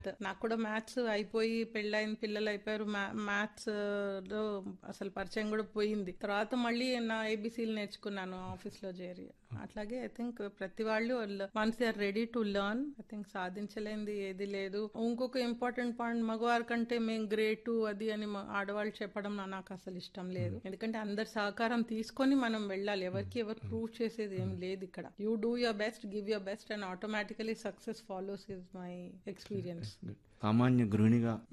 నాకు కూడా మ్యాథ్స్ అయిపోయి పెళ్ళైన పిల్లలు అయిపోయారు మ్యాథ్స్ లో అసలు పరిచయం కూడా పోయింది తర్వాత మళ్ళీ నా ఏబిసీలు నేర్చుకున్నాను ఆఫీస్ లో చేరి అట్లాగే ఐ థింక్ ప్రతి వాళ్ళు once they are ready to learn I think సాధించలేనిది ఏది లేదు ఇంకొక ఇంపార్టెంట్ పాయింట్ మగవారి కంటే మేము గ్రేట్ అది అని మ- ఆడవాళ్ళు చెప్పడం నా- నాకు అసలు ఇష్టం లేదు ఎందుకంటే అందరి సహకారం తీసుకొని మనం వెళ్ళాలి ఎవరికి ఎవరు ప్రూవ్ చేసేది ఏం లేదు ఇక్కడ you do your best give your best and automatically success follows is my experience సామాన్య గృహిణిగా